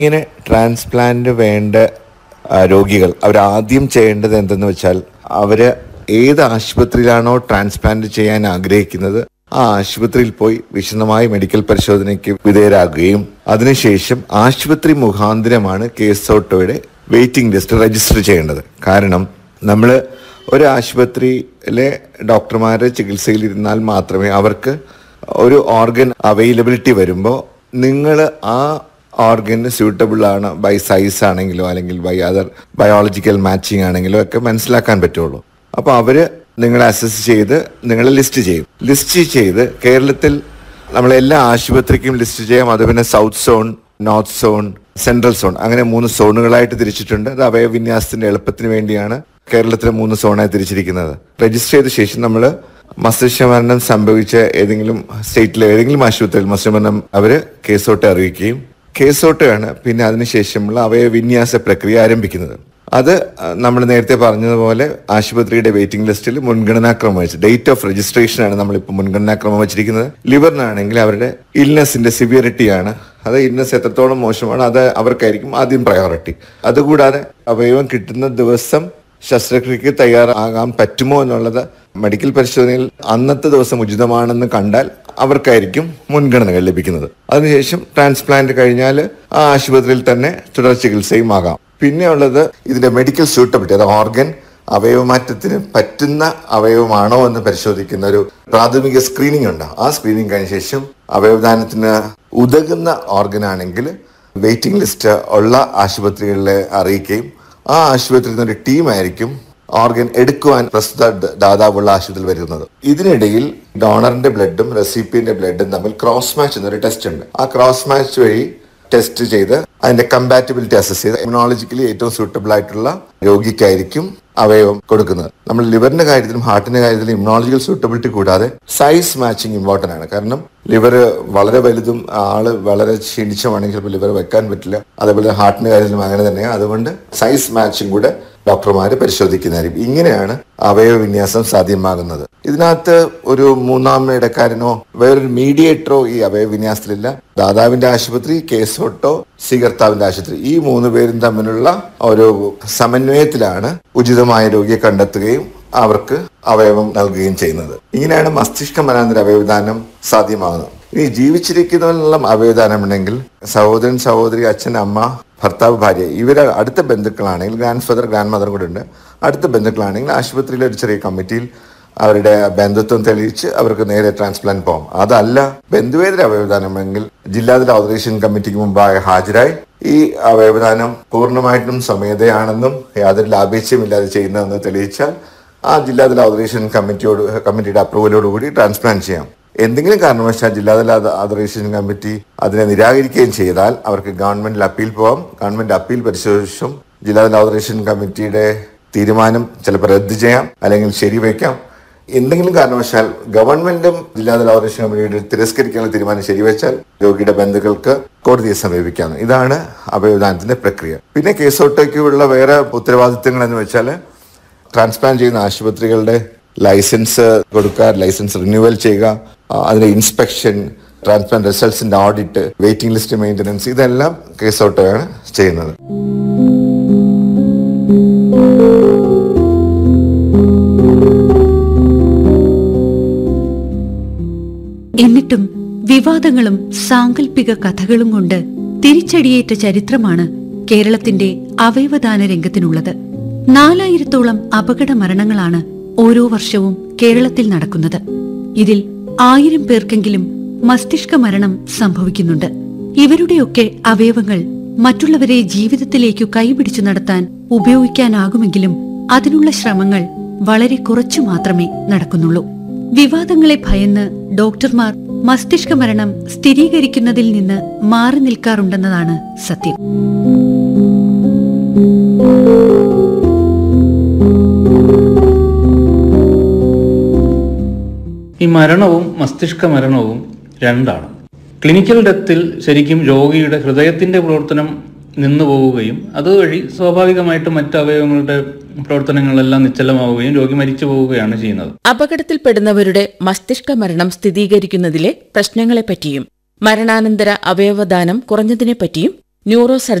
ഇങ്ങനെ ട്രാൻസ്പ്ലാന്റ് വേണ്ട ആ, രോഗികൾ അവരാദ്യം ചെയ്യേണ്ടത് എന്തെന്ന് വെച്ചാൽ അവര് ഏത് ആശുപത്രിയിലാണോ ട്രാൻസ്പ്ലാന്റ് ചെയ്യാൻ ആഗ്രഹിക്കുന്നത് ആ ആശുപത്രിയിൽ പോയി വിശദമായ മെഡിക്കൽ പരിശോധനയ്ക്ക് വിധേയരാകുകയും അതിനുശേഷം ആശുപത്രി മുഖാന്തരമാണ് കേസ് ഓട്ടോയുടെ വെയിറ്റിംഗ് ലിസ്റ്റ് രജിസ്റ്റർ ചെയ്യേണ്ടത് കാരണം നമ്മൾ ഒരു ആശുപത്രിയിലെ ഡോക്ടർമാരെ ചികിത്സയിൽ ഇരുന്നാൽ മാത്രമേ അവർക്ക് ഒരു ഓർഗൻ അവൈലബിലിറ്റി വരുമ്പോൾ നിങ്ങൾ ആ ഓർഗന് സ്യൂട്ടബിൾ ആണ് ബൈ സൈസ് ആണെങ്കിലോ അല്ലെങ്കിൽ ബൈ അതർ ബയോളജിക്കൽ മാച്ചിങ് ആണെങ്കിലോ ഒക്കെ മനസ്സിലാക്കാൻ പറ്റുള്ളൂ അപ്പോൾ അവര് നിങ്ങളെ അസസ് ചെയ്ത് നിങ്ങളെ ലിസ്റ്റ് ചെയ്യും ലിസ്റ്റ് ചെയ്ത് കേരളത്തിൽ നമ്മൾ എല്ലാ ആശുപത്രിക്കും ലിസ്റ്റ് ചെയ്യാം അത് പിന്നെ south zone north zone central zone അങ്ങനെ മൂന്ന് സോണുകളായിട്ട് തിരിച്ചിട്ടുണ്ട് അത് അവയവിന്യാസത്തിന്റെ എളുപ്പത്തിന് വേണ്ടിയാണ് കേരളത്തിലെ മൂന്ന് സോണായി തിരിച്ചിരിക്കുന്നത് രജിസ്റ്റർ ചെയ്ത ശേഷം നമ്മൾ മസ്തിഷ്ക മരണം സംഭവിച്ച ഏതെങ്കിലും സ്റ്റേറ്റിലെ ഏതെങ്കിലും ആശുപത്രിയിൽ മസ്തിഷ്ക മരണം അവര് കേസോട്ട് അറിയിക്കുകയും കേസോട്ടാണ് പിന്നെ അതിനുശേഷമുള്ള അവയവിന്യാസ പ്രക്രിയ ആരംഭിക്കുന്നത് അത് നമ്മൾ നേരത്തെ പറഞ്ഞതുപോലെ ആശുപത്രിയുടെ വെയിറ്റിംഗ് ലിസ്റ്റിൽ മുൻഗണനാക്രമം വെച്ച് ഡേറ്റ് ഓഫ് രജിസ്ട്രേഷൻ ആണ് നമ്മളിപ്പോൾ മുൻഗണനാക്രമം വെച്ചിരിക്കുന്നത് ലിവറിനാണെങ്കിൽ അവരുടെ ഇൽനെസിന്റെ സിവിയറിറ്റിയാണ് അത് ഇൽനെസ് എത്രത്തോളം മോശമാണ് അത് അവർക്കായിരിക്കും ആദ്യം പ്രയോറിറ്റി അതുകൂടാതെ അവയവം കിട്ടുന്ന ദിവസം ശസ്ത്രക്രിയക്ക് തയ്യാറാകാൻ പറ്റുമോ എന്നുള്ളത് മെഡിക്കൽ പരിശോധനയിൽ അന്നത്തെ ദിവസം ഉചിതമാണെന്ന് കണ്ടാൽ അവർക്കായിരിക്കും മുൻഗണനകൾ ലഭിക്കുന്നത് അതിനുശേഷം ട്രാൻസ്പ്ലാന്റ് കഴിഞ്ഞാൽ ആ ആശുപത്രിയിൽ തന്നെ തുടർ ചികിത്സയും ആകാം പിന്നെ ഉള്ളത് ഇതിന്റെ മെഡിക്കൽ സ്യൂട്ടബിലിറ്റി അത് ഓർഗൻ അവയവമാറ്റത്തിന് പറ്റുന്ന അവയവമാണോ എന്ന് പരിശോധിക്കുന്ന ഒരു പ്രാഥമിക സ്ക്രീനിംഗ് ഉണ്ട് ആ സ്ക്രീനിങ് കഴിഞ്ഞ ശേഷം അവയവദാനത്തിന് ഉതകുന്ന ഓർഗൻ ആണെങ്കിൽ വെയിറ്റിംഗ് ലിസ്റ്റ് ഉള്ള ആശുപത്രികളിലെ അറിയിക്കുകയും ആ ആശുപത്രിയിൽ നിന്ന് ഒരു ടീമായിരിക്കും ഓർഗൻ എടുക്കുവാൻ പ്രസ്തുത ദ- ദാതാവുള്ള ആശുപത്രിയിൽ വരുന്നത് ഇതിനിടയിൽ ഡോണറിന്റെ ബ്ലഡും റെസിപ്പിന്റെ ബ്ലഡും തമ്മിൽ ക്രോസ് മാച്ച് എന്നൊരു ടെസ്റ്റ് ഉണ്ട് ആ ക്രോസ് മാച്ച് വഴി ടെസ്റ്റ് ചെയ്ത് അതിന്റെ കമ്പാറ്റബിലിറ്റി അസസ് ചെയ്ത് ഇമ്യൂണോളജിക്കലി ഏറ്റവും സൂട്ടബിൾ ആയിട്ടുള്ള രോഗിക്കായിരിക്കും അവയവം കൊടുക്കുന്നത് നമ്മൾ ലിവറിന്റെ കാര്യത്തിലും ഹാർട്ടിന്റെ കാര്യത്തിലും ഇമ്യൂണോളജിക്കൽ സൂട്ടബിലിറ്റി കൂടാതെ സൈസ് മാച്ചിങ് ഇമ്പോർട്ടന്റ് ആണ് കാരണം ലിവർ വളരെ വലുതും ആള് വളരെ ക്ഷീണിച്ചമാണെങ്കിൽ ചിലപ്പോൾ ലിവർ വെക്കാൻ പറ്റില്ല അതേപോലെ ഹാർട്ടിന്റെ കാര്യത്തിലും അങ്ങനെ തന്നെയാണ് അതുകൊണ്ട് സൈസ് മാച്ചിങ് കൂടെ ഡോക്ടർമാർ പരിശോധിക്കുന്നതായിരിക്കും ഇങ്ങനെയാണ് അവയവ വിന്യാസം സാധ്യമാകുന്നത് ഇതിനകത്ത് ഒരു മൂന്നാം ഇടക്കാരനോ വേറൊരു മീഡിയേറ്ററോ ഈ അവയവ വിന്യാസത്തിലില്ല ദാതാവിന്റെ ആശുപത്രി കേസോട്ടോ സ്വീകർത്താവിന്റെ ആശുപത്രി ഈ മൂന്ന് പേരും തമ്മിലുള്ള ഒരു സമന്വയത്തിലാണ് ഉചിതമായ രോഗിയെ കണ്ടെത്തുകയും അവർക്ക് അവയവം നൽകുകയും ചെയ്യുന്നത് ഇങ്ങനെയാണ് മസ്തിഷ്ക മനാന്തര അവയവദാനം സാധ്യമാകുന്നത് ഇനി ജീവിച്ചിരിക്കുന്നതിനുള്ള അവയവദാനം ഉണ്ടെങ്കിൽ സഹോദരൻ സഹോദരി അച്ഛൻ അമ്മ ഭർത്താവ് ഭാര്യ ഇവരെ അടുത്ത ബന്ധുക്കളാണെങ്കിൽ ഗ്രാൻഡ് ഫാദർ ഗ്രാൻഡ് മദർ കൂടെ ഉണ്ട് അടുത്ത ബന്ധുക്കളാണെങ്കിൽ ആശുപത്രിയിലെ ഒരു ചെറിയ കമ്മിറ്റിയിൽ അവരുടെ ബന്ധുത്വം തെളിയിച്ച് അവർക്ക് നേരെ ട്രാൻസ്പ്ലാന്റ് പോകാം അതല്ല ബന്ധുവേതര അവയവദാനമെങ്കിൽ ജില്ലാതല ഓതറേഷൻ കമ്മിറ്റിക്ക് മുമ്പായി ഹാജരായി ഈ അവയവദാനം പൂർണ്ണമായിട്ടും സ്വമേധയാണെന്നും യാതൊരു ലാഭേച്ഛയുമില്ലാതെ ചെയ്യുന്നതെന്ന് തെളിയിച്ചാൽ ആ ജില്ലാതല ഓതറേഷൻ കമ്മിറ്റിയോട് കമ്മിറ്റിയുടെ അപ്രൂവലോടുകൂടി ട്രാൻസ്പ്ലാന്റ് ചെയ്യാം എന്തെങ്കിലും കാരണവശാൽ ജില്ലാതല ഓതറേഷൻ കമ്മിറ്റി അതിനെ നിരാകരിക്കുകയും ചെയ്താൽ അവർക്ക് ഗവൺമെന്റിൽ അപ്പീൽ പോകാം ഗവൺമെന്റ് അപ്പീൽ പരിശോധിച്ചും ജില്ലാതല ഓതറേഷൻ കമ്മിറ്റിയുടെ തീരുമാനം ചിലപ്പോൾ റദ്ദ് ചെയ്യാം അല്ലെങ്കിൽ ശരിവെക്കാം എന്തെങ്കിലും കാരണവശാൽ ഗവൺമെന്റും ജില്ലാതല ഓതറേഷൻ കമ്മിറ്റിയുടെ തിരസ്കരിക്കാനുള്ള തീരുമാനം ശരിവെച്ചാൽ രോഗിയുടെ ബന്ധുക്കൾക്ക് കോടതിയെ സമീപിക്കാം ഇതാണ് അവയവദാനത്തിന്റെ പ്രക്രിയ പിന്നെ കേസോട്ടയ്ക്കുള്ള വേറെ ഉത്തരവാദിത്തങ്ങൾ എന്ന് വെച്ചാൽ ട്രാൻസ്പ്ലാന്റ് ചെയ്യുന്ന ആശുപത്രികളുടെ ലൈസൻസ് കൊടുക്കുക ലൈസൻസ് റിന്യൂവൽ ചെയ്യുക ആ, അതിന്റെ ഇൻസ്പെക്ഷൻ ട്രാൻസ്പ്ലാന്റ് റിസൾട്ട്സിന്റെ ഓഡിറ്റ് വെയിറ്റിംഗ് ലിസ്റ്റ് മെയിൻ്റനൻസ് ഇതെല്ലാം കേസോട്ടയാണ് ചെയ്യുന്നത് എന്നിട്ടും വിവാദങ്ങളും സാങ്കല്പിക കഥകളും കൊണ്ട് തിരിച്ചടിയേറ്റ ചരിത്രമാണ് കേരളത്തിന്റെ അവയവദാന രംഗത്തിനുള്ളത് നാലായിരത്തോളം അപകട മരണങ്ങളാണ് ഓരോ വർഷവും കേരളത്തിൽ നടക്കുന്നത് ഇതിൽ ആയിരം പേർക്കെങ്കിലും മസ്തിഷ്ക മരണം സംഭവിക്കുന്നുണ്ട് ഇവരുടെയൊക്കെ അവയവങ്ങൾ മറ്റുള്ളവരെ ജീവിതത്തിലേക്കു കൈപിടിച്ചു നടത്താൻ ഉപയോഗിക്കാനാകുമെങ്കിലും അതിനുള്ള ശ്രമങ്ങൾ വളരെ കുറച്ചു മാത്രമേ നടക്കുന്നുള്ളൂ വിവാദങ്ങളെ ഭയന്ന് ഡോക്ടർമാർ മസ്തിഷ്ക മരണം സ്ഥിരീകരിക്കുന്നതിൽ നിന്ന് മാറി നിൽക്കാറുണ്ടെന്നതാണ് സത്യം ഈ മരണവും മസ്തിഷ്ക മരണവും രണ്ടാണ് ക്ലിനിക്കൽ ഡെത്തിൽ ശരിക്കും രോഗിയുടെ ഹൃദയത്തിന്റെ പ്രവർത്തനം നിന്നു പോവുകയും അതുവഴി സ്വാഭാവികമായിട്ടും മറ്റ് അവയവങ്ങളുടെ പ്രവർത്തനങ്ങളെല്ലാം നിശ്ചലമാവുകയും രോഗി മരിച്ചു പോവുകയാണ് ചെയ്യുന്നത് അപകടത്തിൽപ്പെടുന്നവരുടെ മസ്തിഷ്ക മരണം സ്ഥിരീകരിക്കുന്നതിലെ പ്രശ്നങ്ങളെപ്പറ്റിയും മരണാനന്തര അവയവദാനം കുറഞ്ഞതിനെപ്പറ്റിയും ന്യൂറോ